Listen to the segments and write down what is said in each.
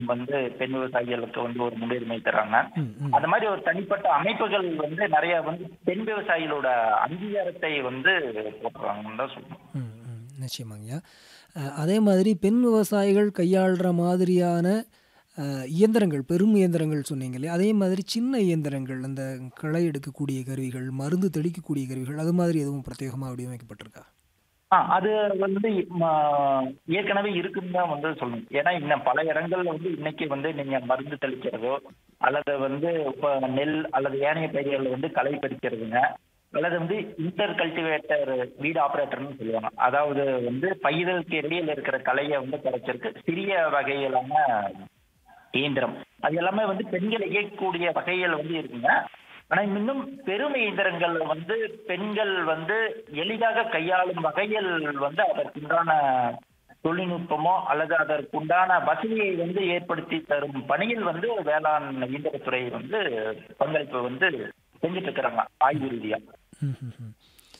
வந்து பெண் விவசாயிகளுக்கு வந்து ஒரு முன்னுரிமை தராங்க ம், ம். அந்த மாதிரி ஒரு தனிப்பட்ட அமைப்புகள் வந்து நிறைய வந்து பெண் விவசாயிகளோட அங்கீகாரத்தை வந்து போட்டுறாங்கன்னு தான் சொல்லணும் ம், ம். நிச்சயமாங்கய்யா அஹ், அதே மாதிரி பெண் விவசாயிகள் கையாளுற மாதிரியான அஹ், இயந்திரங்கள் பெரும் இயந்திரங்கள் சொன்னீங்க இல்லையா அதே மாதிரி சின்ன இயந்திரங்கள் அந்த களை எடுக்கக்கூடிய கருவிகள் மருந்து தெளிக்கக்கூடிய கருவிகள் அது மாதிரி எதுவும் பிரத்யேகமாக வடிவமைக்கப்பட்டிருக்கா ஆ அது வந்து ம, ஏற்கனவே இருக்குன்னு தான் வந்து சொல்லணும் ஏன்னா இன்னும் பல இடங்கள்ல வந்து இன்னைக்கு வந்து நீங்க மருந்து தெளிக்கிறதோ அல்லது வந்து இப்ப நெல் அல்லது ஏனைய பயிர்களில் வந்து களை பறிக்கிறதுங்க அல்லது வந்து இன்டர் கல்டிவேட்டர் வீடு ஆபரேட்டர்னு சொல்லுவாங்க அதாவது வந்து பயிர்களுக்கு இடையில இருக்கிற களையை வந்து குறைச்சிருக்கு சிறிய வகையிலான இயந்திரம் அது எல்லாமே வந்து பெண்கள் இயக்கக்கூடிய வகைகள் வந்து இருக்குங்க ஆனா இன்னும் பெரும் இயந்திரங்கள் வந்து பெண்கள் வந்து எளிதாக கையாளும் வகையில் வந்து அதற்குண்டான தொழில்நுட்பமோ அல்லது அதற்குண்டான வசதியை வந்து ஏற்படுத்தி தரும் பணியில் வந்து வேளாண் இயந்திரத்துறை வந்து பங்களிப்பு வந்து செஞ்சுட்டு இருக்கிறாங்க ஆய்வு ரீதியா ம், ம், ம்.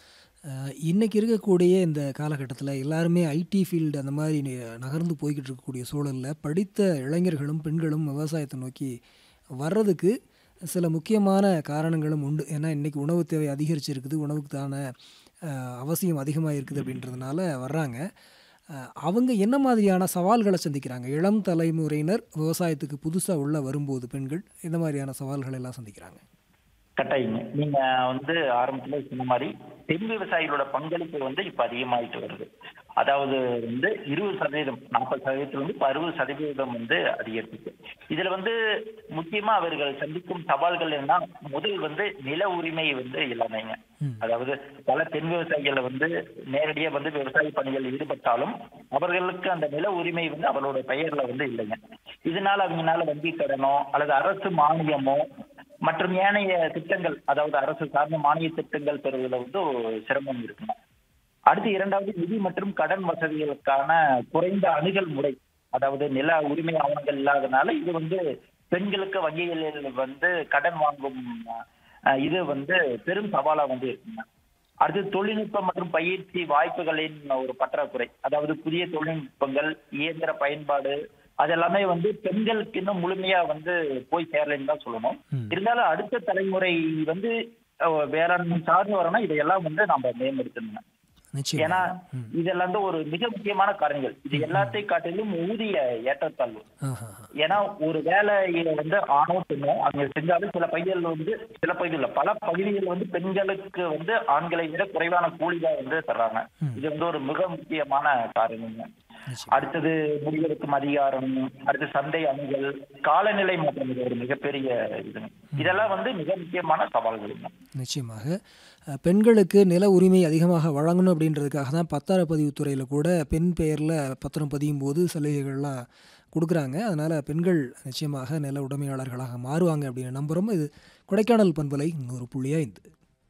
அஹ், இன்னைக்கு இருக்கக்கூடிய இந்த காலகட்டத்தில் எல்லாருமே ஐடி ஃபீல்டு அந்த மாதிரி நி- நகர்ந்து போய்கிட்டு இருக்கக்கூடிய சூழலில் படித்த இளைஞர்களும் பெண்களும் விவசாயத்தை நோக்கி வர்றதுக்கு சில முக்கியமான காரணங்களும் உண்டு ஏன்னா இன்னைக்கு உணவு தேவை அதிகரிச்சிருக்குது உணவுக்கான அஹ், அவசியம் அதிகமாக இருக்குது அப்படின்றதுனால வர்றாங்க அஹ், அவங்க என்ன மாதிரியான சவால்களை சந்திக்கிறாங்க இளம் தலைமுறையினர் விவசாயத்துக்கு புதுசாக உள்ள வரும்போது பெண்கள் இந்த மாதிரியான சவால்களை எல்லாம் சந்திக்கிறாங்க கட்டாயங்க நீங்க வந்து ஆரம்பத்துல சொன்ன மாதிரி பெண் விவசாயிகளோட பங்களிப்பு வந்து இப்ப அதிகமாயிட்டு வருது அதாவது வந்து இருபது சதவீதம் நாற்பது சதவீதத்துல இருந்து இப்ப அறுபது சதவீதம் வந்து அதிகரிச்சிருக்கு இதுல வந்து முக்கியமா அவர்கள் சந்திக்கும் சவால்கள் என்ன முதல் வந்து நில உரிமை வந்து இல்லாமைங்க ம். அதாவது பல பெண் விவசாயிகள் வந்து நேரடியா வந்து விவசாய பணிகள் ஈடுபட்டாலும் அவர்களுக்கு அந்த நில உரிமை வந்து அவர்களோட பெயர்ல வந்து இல்லைங்க இதனால அவங்கனால வங்கி கடனோ அல்லது அரசு மானியமோ மற்றும் ஏனைய திட்டங்கள் அதாவது அரசு சார்ந்த மானிய திட்டங்கள் பெறுவதில் வந்து ஒரு சிரமம் இருக்குங்க அடுத்து இரண்டாவது நிதி மற்றும் கடன் வசதிகளுக்கான குறைந்த அணுகல் முறை அதாவது நில உரிமை ஆவணங்கள் இல்லாதனால இது வந்து பெண்களுக்கு வங்கிகளில் வந்து கடன் வாங்கும் அஹ், இது வந்து பெரும் சவாலா வந்து இருக்குங்க அடுத்து தொழில்நுட்பம் மற்றும் பயிற்சி வாய்ப்புகளின் ஒரு பற்றாக்குறை அதாவது புதிய தொழில்நுட்பங்கள் இயந்திர பயன்பாடு அதெல்லாமே வந்து பெண்களுக்கு இன்னும் முழுமையா வந்து போய் சேரலைன்னு தான் சொல்லணும் ம். இருந்தாலும் அடுத்த தலைமுறை வந்து அஹ், வேளாண்மை சார்ந்து வரணும் இதையெல்லாம் வந்து நம்ம மேம்படுத்தணும் நிச்சயம் ஏன்னா இதெல்லாம் வந்து ஒரு மிக முக்கியமான காரணங்கள் இது எல்லாத்தையும் காட்டிலும் ஊதிய ஏற்றத்தாழ்வு ஆஹா ஏன்னா ஒரு வேலையை வந்து ஆணோ பெண்ணோ அவங்க செஞ்சாலும் சில பகுதிகள் வந்து சில பகுதிகளில் பல பகுதிகள் வந்து பெண்களுக்கு வந்து ஆண்களை விட குறைவான கூலி தான் வந்து தர்றாங்க இது வந்து ஒரு மிக முக்கியமான காரணங்க நிச்சயம் அடுத்தது முடிவெடுக்கும் அதிகாரம் அடுத்து சந்தை அணுகல் காலநிலை மாற்றம் இது ஒரு மிகப்பெரிய இதுங்க இதெல்லாம் வந்து மிக முக்கியமான சவால்களுங்க நிச்சயமாக அஹ், பெண்களுக்கு நில உரிமை அதிகமாக வழங்கணும் அப்படின்றதுக்காக தான் பத்திரப்பதிவு துறையில் கூட பெண் பெயரில் பத்திரம் பதியும் போது சலுகைகள்லாம் கொடுக்குறாங்க அதனால் பெண்கள் நிச்சயமாக நில உடைமையாளர்களாக மாறுவாங்க அப்படின்னு நம்புகிறோம் இது கொடைக்கானல் பண்பலை நூறு புள்ளி ஐந்து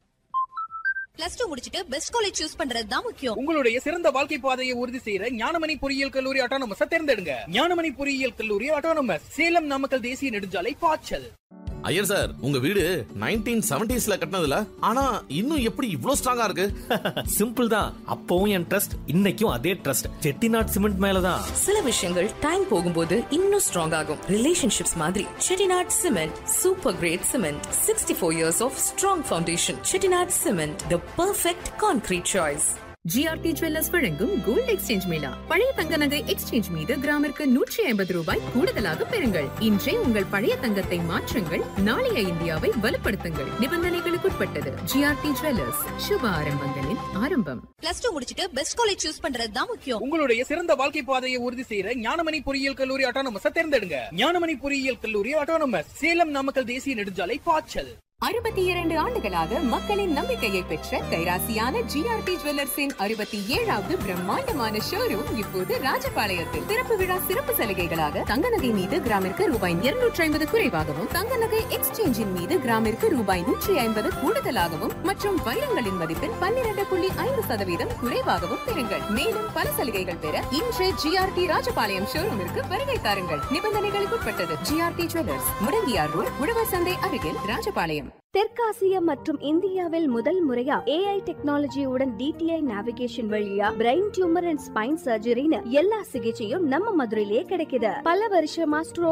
பிளஸ் டூ முடிச்சிட்டு பெஸ்ட் காலேஜ் சூஸ் பண்றது தான் முக்கியம் உங்களுடைய சிறந்த வாழ்க்கை பாதையை உறுதி செய்யற ஞானமணி பொறியியல் கல்லூரி அட்டானமஸ் தேர்ந்தெடுங்க ஞானமணி பொறியியல் கல்லூரி அட்டானமஸ் சேலம் நாமக்கல் தேசிய நெடுஞ்சாலை பாய்ச்சல் ஐயர் சார் உங்க வீடு நைன்டீன் செவன்டிஸ்ல கட்டினதுல ஆனா இன்னும் எப்படி இவ்ளோ ஸ்ட்ராங்கா இருக்கு சிம்பிள் தான் அப்பவும் என் ட்ரஸ்ட் இன்னைக்கும் அதே ட்ரஸ்ட் செட்டிநாட் சிமெண்ட் மேலதான் சில விஷயங்கள் டைம் போகும்போது இன்னும் ஸ்ட்ராங் ஆகும் ரிலேஷன்ஷிப்ஸ் மாதிரி Chettinad cement super great cement sixty four years of strong foundation Chettinad cement the perfect concrete choice GRT jewellers வழங்கும் கோல்ட் எக்ஸ்சேஞ்ச் மேளா பழைய தங்க நகை எக்ஸ்சேஞ்ச் மீது கிராமிற்கு நூற்றி ஐம்பது ரூபாய் கூடுதலாக பெறுங்கள் இன்றே உங்கள் பழைய தங்கத்தை மாற்றுங்கள் நாளைய இந்தியாவை வலுப்படுத்துங்கள் நிபந்தனைகளுக்குட்பட்டது ஜிஆர்டி ஜுவல்லர்ஸ் சுப ஆரம்பங்களின் ஆரம்பம் பிளஸ் டூ முடிச்சிட்டு பெஸ்ட் காலேஜ் சூஸ் பண்றது தான் முக்கியம் உங்களுடைய சிறந்த வாழ்க்கை பாதையை உறுதி செய்யற ஞானமணி பொறியியல் கல்லூரி அட்டானமஸ் தேர்ந்தெடுங்க ஞானமணி பொறியியல் கல்லூரி அட்டானமஸ் சேலம் நாமக்கல் தேசிய நெடுஞ்சாலை பாய்ச்சல் அறுபத்தி இரண்டு ஆண்டுகளாக மக்களின் நம்பிக்கையை பெற்ற கைராசியான ஜிஆர்டி ஜுவல்லர்ஸின் அறுபத்தி ஏழாவது பிரம்மாண்டமான ஷோரூம் இப்போது ராஜபாளையத்தில் திறப்பு விழா சிறப்பு சலுகைகளாக தங்க நகை மீது கிராமிற்கு ரூபாய் இருநூற்றி ஐம்பது குறைவாகவும் தங்க நகை எக்ஸ்சேஞ்சின் மீது கிராமிற்கு ரூபாய் நூற்றி ஐம்பது கூடுதலாகவும் மற்றும் வைரங்களின் மதிப்பில் பன்னிரண்டு புள்ளி ஐந்து சதவீதம் குறைவாகவும் பெறுங்கள் மேலும் பல சலுகைகள் பெற இன்று ஜிஆர்டி ராஜபாளையம் ஷோரூமிற்கு வருகை தாருங்கள் நிபந்தனைகளுக்குட்பட்டது ஜிஆர்டி ஜுவல்லர்ஸ் முடங்கியார் ரோட் உழவர் சந்தை அருகில் ராஜபாளையம் தெற்காசியா மற்றும் இந்தியாவில் முதல் முறையா ஏஐ டெக்னாலஜியுடன் டிடிஐ நேவிகேஷன் வழியா பிரெயின் டியூமர் அண்ட் ஸ்பைன் சர்ஜரின்னு எல்லா சிகிச்சையும் நம்ம மதுரையிலேயே கிடைக்குது பல வருஷமா ஸ்ட்ரோக்